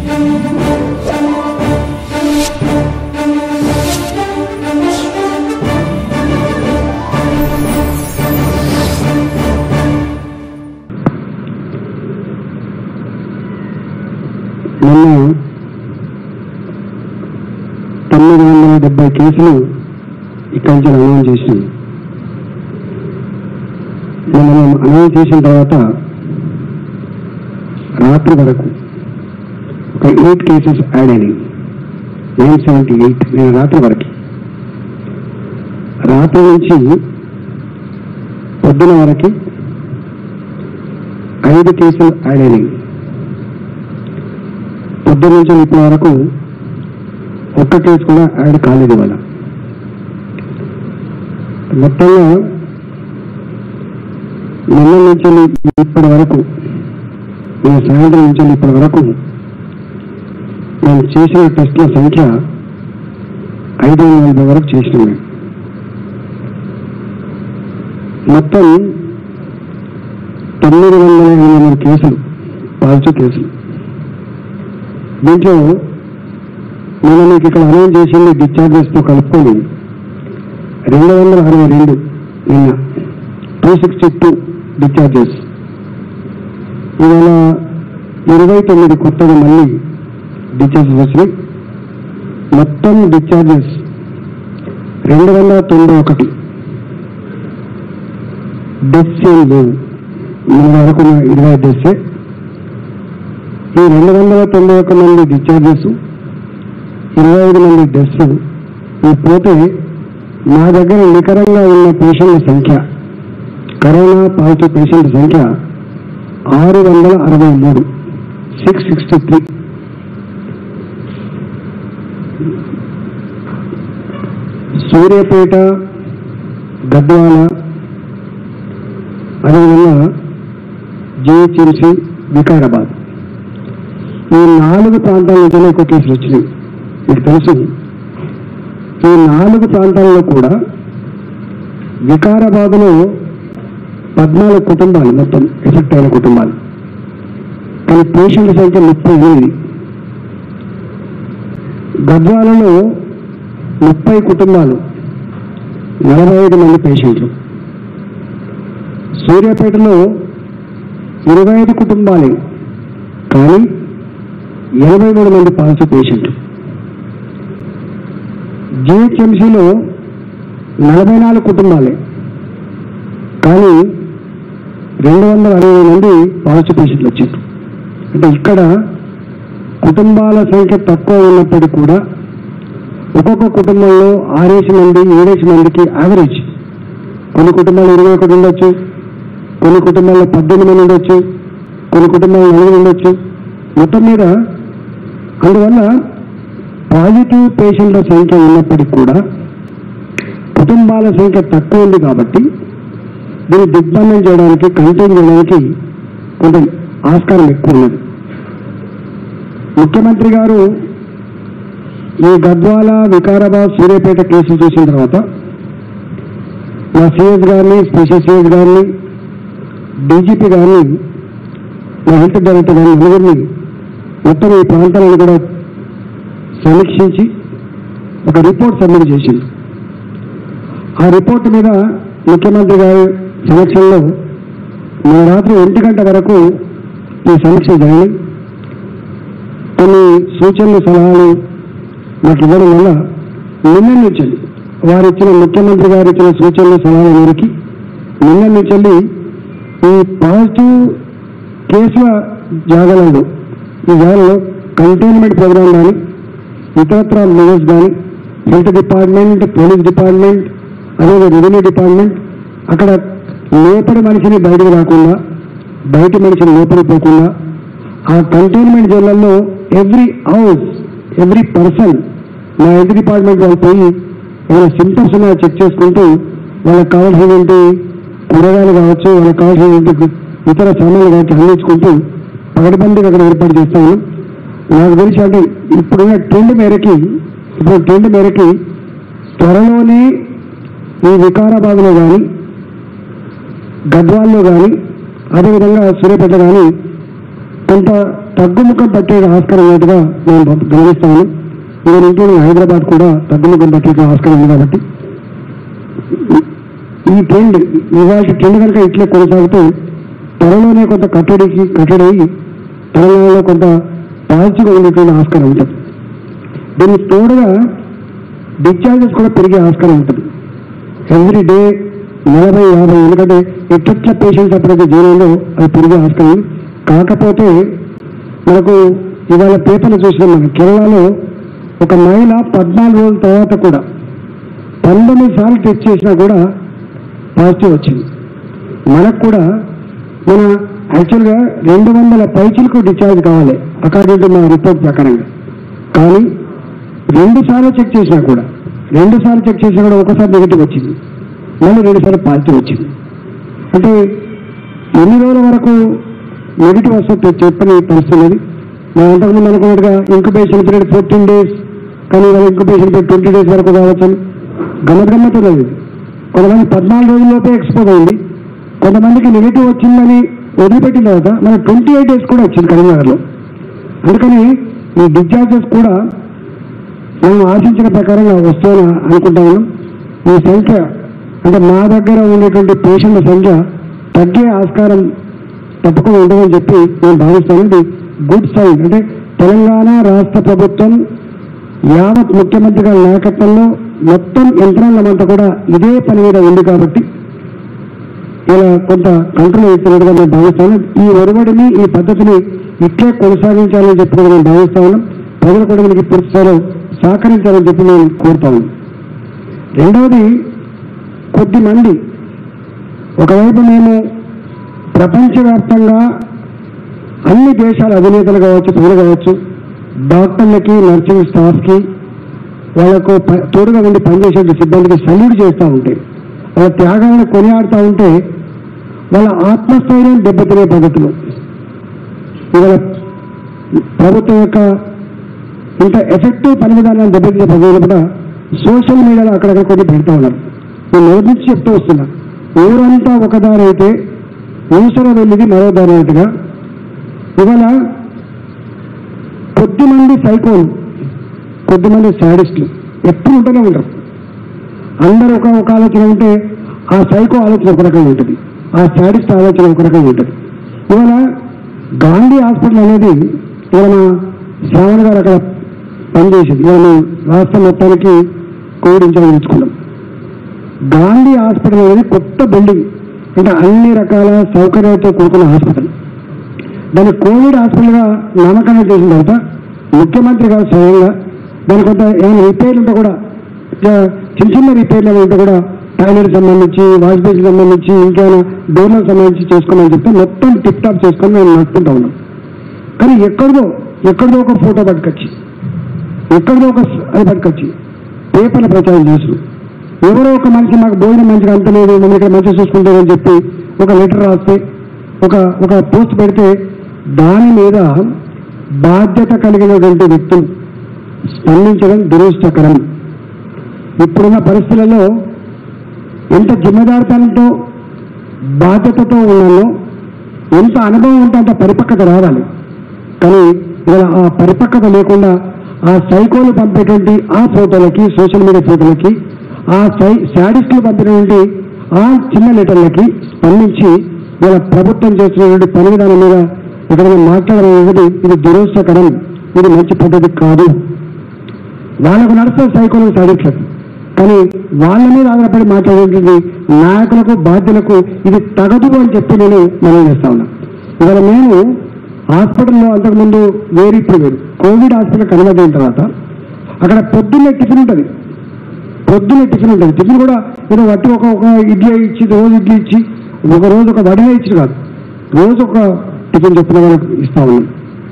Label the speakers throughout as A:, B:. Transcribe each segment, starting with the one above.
A: మొన్న తొమ్మిది వందల డెబ్బై కేసులు ఇక్కడి నుంచి అనౌన్స్ చేసింది మనం అనౌన్స్ చేసిన తర్వాత రాత్రి వరకు ఒక ఎయిట్ కేసెస్ యాడ్ అయినాయి నైన్ సెవెంటీ ఎయిట్ నేను రాత్రి వరకు రాత్రి నుంచి పొద్దున వరకు ఐదు కేసులు యాడ్ అయినాయి పొద్దున్న నుంచి ఇప్పటి వరకు ఒక్క కేసు కూడా యాడ్ కాలేదు ఇవాళ మొత్తంగా నిన్న నుంచి ఇప్పటి వరకు నేను సాయంత్రం నుంచి ఇప్పటి వరకు నేను చేసిన టెస్టుల సంఖ్య ఐదు వందల నలభై వరకు చేసినాం మేము మొత్తం తొమ్మిది వందల ఎనభై మూడు కేసులు పాజిటివ్ కేసులు దీంట్లో నేను మీకు ఇక్కడ అనౌన్స్ చేసింది డిశ్చార్జెస్తో కలుపుకొని రెండు వందల అరవై రెండు నిన్న టూ సిక్స్టీ టూ డిశ్చార్జెస్ ఇవాళ ఇరవై తొమ్మిది కొత్తగా మళ్ళీ డిశ్చార్జెస్ వచ్చినాయి మొత్తం డిశ్చార్జెస్ రెండు వందల తొంభై ఒకటి డెత్స్ ఏం లేవు మన వరకు ఉన్న ఇరవై డెత్సే ఈ రెండు వందల తొంభై ఒక్క మంది డిశ్చార్జెస్ ఇరవై ఐదు మంది డెత్స్ ఈ పోతే మా దగ్గర నికరంగా ఉన్న పేషెంట్ల సంఖ్య కరోనా పాజిటివ్ పేషెంట్ సంఖ్య ఆరు వందల అరవై మూడు six sixty three Suryapet Gadwal అదేవిధంగా జిహెచ్ఎంసి వికారాబాద్ ఈ నాలుగు ప్రాంతాల నుంచే ఎక్కువ కేసులు వచ్చినాయి మీకు తెలుసు ఈ నాలుగు ప్రాంతాల్లో కూడా వికారాబాద్లో పద్నాలుగు కుటుంబాలు మొత్తం ఎఫెక్ట్ అయిన కుటుంబాలు కానీ పేషెంట్ల సంఖ్య ముప్పై ఎనిమిది గద్వాలలో ముప్పై కుటుంబాలు నలభై ఐదు మంది పేషెంట్లు సూర్యాపేటలో ఇరవై ఐదు కుటుంబాలే కానీ ఎనభై మూడు మంది పాజిటివ్ పేషెంట్లు జిహెచ్ఎంసీలో నలభై నాలుగు కుటుంబాలే కానీ రెండు వందల అరవై మంది పాజిటివ్ పేషెంట్లు వచ్చారు అంటే ఇక్కడ కుటుంబాల సంఖ్య తక్కువ ఉన్నప్పటికీ కూడా ఒక్కొక్క కుటుంబంలో ఆరేసి మంది ఏడేసి మందికి యావరేజ్ కొన్ని కుటుంబాలు ఇరవై ఒకటి ఉండొచ్చు కొన్ని కుటుంబాల్లో పద్దెనిమిది మంది ఉండొచ్చు కొన్ని కుటుంబాల్లో నలుగురు ఉండొచ్చు మొత్తం మీద అందువల్ల పాజిటివ్ పేషెంట్ల సంఖ్య ఉన్నప్పటికీ కూడా కుటుంబాల సంఖ్య తక్కువ ఉంది కాబట్టి దీన్ని దిగ్బంధం చేయడానికి కంటైన్ చేయడానికి కొంత ఆస్కారం ఎక్కువ ఉన్నది ముఖ్యమంత్రి గారు ఈ గద్వాల వికారాబాద్ సూర్యాపేట కేసులు చూసిన తర్వాత మా సిఎస్ గారిని స్పెషల్ సిఎస్ గారిని డీజీపీ గారిని మా హెల్త్ డైరెక్టర్ గారిని నలుగురిని మొత్తం ఈ ప్రాంతాలను కూడా సమీక్షించి ఒక రిపోర్ట్ సబ్మిట్ చేసింది ఆ రిపోర్ట్ మీద ముఖ్యమంత్రి గారి సమక్షంలో మన రాత్రి ఒంటి గంట వరకు ఈ సమీక్ష జరిగింది కొన్ని సూచనలు సలహాలు నాకు ఇవ్వడం వల్ల నిన్న నుంచి వారు ఇచ్చిన ముఖ్యమంత్రి గారు ఇచ్చిన సూచనలు సలహాల మేరకి నిన్న నుంచి ఈ పాజిటివ్ కేసుల జాగాలలో ఈ జాగాలో కంటైన్మెంట్ ప్రోగ్రామ్ కానీ ఇతరత్ర మెజర్స్ కానీ హెల్త్ డిపార్ట్మెంట్ పోలీస్ డిపార్ట్మెంట్ అలాగే రెవెన్యూ డిపార్ట్మెంట్ అక్కడ లోపలి మనిషిని బయటకు రాకుండా బయట మనిషిని లోపలికి పోకుండా ఆ కంటైన్మెంట్ జోన్లలో ఎవ్రీ హౌస్ ఎవ్రీ పర్సన్ మా హెల్త్ డిపార్ట్మెంట్ వాళ్ళు పోయి ఏమైనా సిమ్టమ్స్ ఉన్నాయో చెక్ చేసుకుంటూ వాళ్ళకి కావాల్సినటువంటి కూరగాయలు కావచ్చు వాళ్ళకి కావాల్సినటువంటి ఇతర సామాన్లు కావచ్చు అందించుకుంటూ పగడబందిగా అక్కడ ఏర్పాటు చేస్తాము నాకు తెలిసి అంటే ఇప్పుడున్న ట్రెండ్ మేరకి ఇప్పుడు ట్రెండ్ మేరకి త్వరలోనే ఈ వికారాబాద్లో కానీ గద్వాల్లో కానీ అదేవిధంగా సూర్యాపేట కానీ కొంత తగ్గుముఖం పట్టే ఆస్కారం ఉన్నట్టుగా మేము గమనిస్తాము ఇవన్నీ ఇంట్లో హైదరాబాద్ కూడా తగ్గుముఖం పట్టే ఆస్కారం ఉంది కాబట్టి ఈ ట్రెండ్ ఇవాళ ట్రెండ్ కనుక ఇట్లే కొనసాగుతూ త్వరలోనే కొంత కట్టడికి కట్టడి తెలంగాణలో కొంత పాజిటివ్గా ఉండేటువంటి ఆస్కారం ఉంటుంది దీనికి తోడుగా డిశ్చార్జెస్ కూడా పెరిగే ఆస్కారం ఉంటుంది ఎవ్రీ డే నలభై యాభై ఎందుకంటే ఎట్లెట్ల పేషెంట్స్ అప్పుడైతే జీవనంలో అది పెరిగే ఆస్కారం ఉంది. కాకపోతే మనకు ఇవాళ పేపర్లు చూసినాం మనం కేరళలో ఒక మహిళ పద్నాలుగు రోజుల తర్వాత కూడా పంతొమ్మిది సార్లు టెస్ట్ చేసినా కూడా పాజిటివ్ వచ్చింది మనకు కూడా మన యాక్చువల్గా రెండు వందల పైచీలకు డిశ్చార్జ్ కావాలి అకార్డింగ్ టు మా రిపోర్ట్ ప్రకారంగా కానీ రెండు సార్లు చెక్ చేసినా కూడా రెండు సార్లు చెక్ చేసినా కూడా ఒకసారి నెగిటివ్ వచ్చింది మళ్ళీ రెండు సార్లు పాజిటివ్ వచ్చింది అంటే ఎన్ని రోజుల వరకు నెగిటివ్ వస్తే చెప్పని పరిస్థితి ఉన్నది మనం అంతకుముందు అనుకున్నట్టుగా ఇంక్యుబేషన్ పీరియడ్ ఫోర్టీన్ డేస్ కానీ వాళ్ళ ఇంక్యుబేషన్ పీరియడ్ ట్వంటీ డేస్ వరకు కావచ్చు గమ్మత్ గమ్మత్ ఉన్నది కొంతమంది పద్నాలుగు రోజుల్లోపే ఎక్స్పోజ్ అయింది కొంతమందికి నెగిటివ్ వచ్చిందని వదిలిపెట్టిన తర్వాత మన ట్వంటీ ఎయిట్ డేస్ కూడా వచ్చింది కరీంనగర్లో అందుకని ఈ డిశ్చార్జెస్ కూడా మనం ఆశించిన ప్రకారంగా వస్తాయని అనుకుంటా ఉన్నాం ఈ సంఖ్య అంటే మా దగ్గర ఉండేటువంటి పేషెంట్ల సంఖ్య తగ్గే ఆస్కారం తప్పకుండా ఉంటుందని చెప్పి నేను భావిస్తాను ఇది గుడ్ సైన్ అంటే తెలంగాణ రాష్ట్ర ప్రభుత్వం యావత్ ముఖ్యమంత్రి గారి నాయకత్వంలో మొత్తం యంత్రాంగం అంతా కూడా ఇదే పని మీద ఉంది కాబట్టి ఇలా కొంత కంట్రోల్ అవుతున్నట్టుగా నేను భావిస్తాను ఈ ఒరవడిని ఈ పద్ధతిని ఇట్లే కొనసాగించాలని చెప్పి కూడా నేను భావిస్తా ఉన్నాం ప్రజలు కూడా మనకి పూర్తి స్థాయిలో సహకరించాలని చెప్పి నేను కోరుతాను రెండవది కొద్ది మంది ఒకవైపు మేము ప్రపంచవ్యాప్తంగా అన్ని దేశాల అధినేతలు కావచ్చు ప్రజలు కావచ్చు డాక్టర్లకి నర్సింగ్ స్టాఫ్కి వాళ్ళకు ప- తోడుగా ఉండి పనిచేసే సిబ్బందికి సల్యూట్ చేస్తూ ఉంటే వాళ్ళ త్యాగాలను కొనియాడుతూ ఉంటే వాళ్ళ ఆత్మస్థైర్యం దెబ్బతినే పద్ధతిలో ఇవాళ ప్రభుత్వం యొక్క ఇంత ఎఫెక్టివ్ పని విధానాన్ని దెబ్బతినే పద్ధతిలో కూడా సోషల్ మీడియాలో అక్కడక్కడ కొన్ని పెడతా ఉన్నారు నేను మొదటి నుంచి చెప్తూ వస్తున్నా ఊరంతా ఒక దారి అయితే ఊసర వెళ్ళింది మరో దారి అన్నట్టుగా ఇవాళ కొద్దిమంది సైకోలు కొద్దిమంది శాడిస్టులు ఎప్పుడు ఉంటూనే ఉంటారు అందరూ ఒక ఒక ఆలోచన ఉంటే ఆ సైకో ఆలోచన ఒక రకంగా ఉంటుంది ఆ శాడిస్ట్ ఆలోచన ఒక రకంగా ఉంటుంది ఇవాళ గాంధీ హాస్పిటల్ అనేది ఇవాళ శ్రావణ్ గారు అక్కడ పనిచేసింది ఇవాళ మేము రాష్ట్రం మొత్తానికి కోవిడ్ ఇన్ఛార్జ్ తెచ్చుకున్నాం గాంధీ హాస్పిటల్ అనేది కొత్త బిల్డింగ్ అంటే అన్ని రకాల సౌకర్యాలతో కూడుకున్న హాస్పిటల్ దాన్ని కోవిడ్ హాస్పిటల్గా నామకరణం చేసిన తర్వాత ముఖ్యమంత్రి గారు స్వయంగా దాని కొంత ఏమైనా రిపేర్లు ఉంటే కూడా ఇక చిన్న చిన్న రిపేర్లు ఏమైనా ఉంటే కూడా టాయిలెట్ సంబంధించి వాష్ బేసిన్ సంబంధించి ఇంకేమైనా డోర్లకు సంబంధించి చేసుకోమని చెప్తే మొత్తం టిప్ టాప్ చేసుకొని మేము నడుపుకుంటా ఉన్నాం కానీ ఎక్కడిదో ఎక్కడిదో ఒక ఫోటో పట్టుకొచ్చి ఎక్కడిదో ఒక స- అది పట్టుకొచ్చి పేపర్ల ప్రచారం చేసు ఎవరో ఒక మనిషి మాకు భోజనం మంచిగా అంతలేదు మనం ఇక్కడ మంచిగా చూసుకుంటామని చెప్పి ఒక లెటర్ రాస్తే ఒక ఒక పోస్ట్ పెడితే దాని మీద బాధ్యత కలిగినటువంటి వ్యక్తులు స్పందించడం దురదృష్టకరం ఇప్పుడున్న పరిస్థితులలో ఎంత జిమ్మదారితనంతో బాధ్యతతో ఉన్నానో ఎంత అనుభవం ఉంటే అంత పరిపక్వత రావాలి కానీ ఇవాళ ఆ పరిపక్వత లేకుండా ఆ సైకోలు పంపేటువంటి ఆ ఫోటోలకి సోషల్ మీడియా ఫోటోలకి ఆ సై శాడిస్టులు పంపినటువంటి ఆ చిన్న లెటర్లకి స్పందించి ఇవాళ ప్రభుత్వం చేస్తున్నటువంటి పని విధానం మీద ఎక్కడైనా మాట్లాడడం అనేది ఇది దురదృష్టకరం ఇది మంచి పద్ధతి కాదు వాళ్ళకు నడిస్తే సైకోలకు సాధించదు కానీ వాళ్ళ మీద ఆధారపడి మాట్లాడేటువంటి నాయకులకు బాధ్యులకు ఇది తగదు అని చెప్పి నేను మనం చేస్తా ఉన్నా ఇవాళ మేము హాస్పిటల్లో అంతకుముందు వేరు ఇప్పుడు వేరు కోవిడ్ హాస్పిటల్ కన్వర్ట్ అయిన తర్వాత అక్కడ పొద్దున్నే టిఫిన్ ఉంటుంది పొద్దున్నే టిఫిన్ ఉంటుంది టిఫిన్ కూడా ఏదో వట్టి ఒక ఒక ఇడ్లీ ఇచ్చి రోజు ఇడ్లీ ఇచ్చి ఒక రోజు ఒక వడిగా ఇచ్చి కాదు రోజు ఒక టిఫిన్ చెప్పిన వాళ్ళకి ఇస్తా ఉన్నాం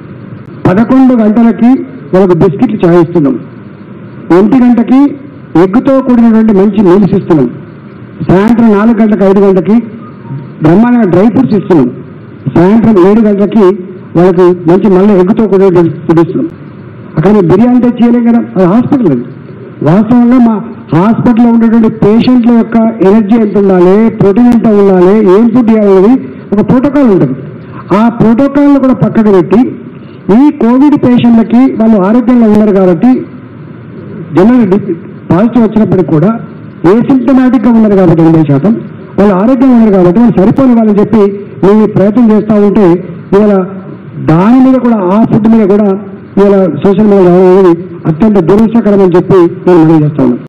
A: పదకొండు గంటలకి వాళ్ళకు బిస్కెట్లు చాయ్ ఇస్తున్నాం ఒంటి గంటకి ఎగ్గుతో కూడినటువంటి మంచి మీల్స్ ఇస్తున్నాం సాయంత్రం నాలుగు గంటలకు ఐదు గంటకి బ్రహ్మాండంగా డ్రై ఫ్రూట్స్ ఇస్తున్నాం సాయంత్రం ఏడు గంటలకి వాళ్ళకి మంచి మళ్ళీ ఎగ్గుతో కూడినటువంటి ఫుడ్ ఇస్తున్నాం అక్కడ మేము బిర్యానీ తెచ్చి చేయలేం కదా అది హాస్పిటల్ అది వాస్తవంగా మా హాస్పిటల్లో ఉండేటువంటి పేషెంట్ల యొక్క ఎనర్జీ ఎంత ఉండాలి ప్రోటీన్ ఎంత ఉండాలి ఏం ఫుడ్ ఇవ్వాలనేది ఒక ప్రోటోకాల్ ఉంటుంది ఆ ప్రోటోకాల్ని కూడా పక్కకు పెట్టి ఈ కోవిడ్ పేషెంట్లకి వాళ్ళు ఆరోగ్యంగా ఉన్నారు కాబట్టి జనరల్ పాజిటివ్ వచ్చినప్పటికి కూడా ఏసిమ్టమాటిక్ గా ఉన్నారు కాబట్టి ఎనభై శాతం వాళ్ళు ఆరోగ్యంగా ఉన్నారు కాబట్టి వాళ్ళు సరిపోని వాళ్ళని చెప్పి మేము ప్రయత్నం చేస్తూ ఉంటే ఇవాళ దాని మీద కూడా ఆ ఫుడ్ మీద కూడా ఇవాళ సోషల్ మీడియా రావడం అనేది అత్యంత దురదృష్టకరం అని చెప్పి నేను మనం చేస్తా ఉన్నాను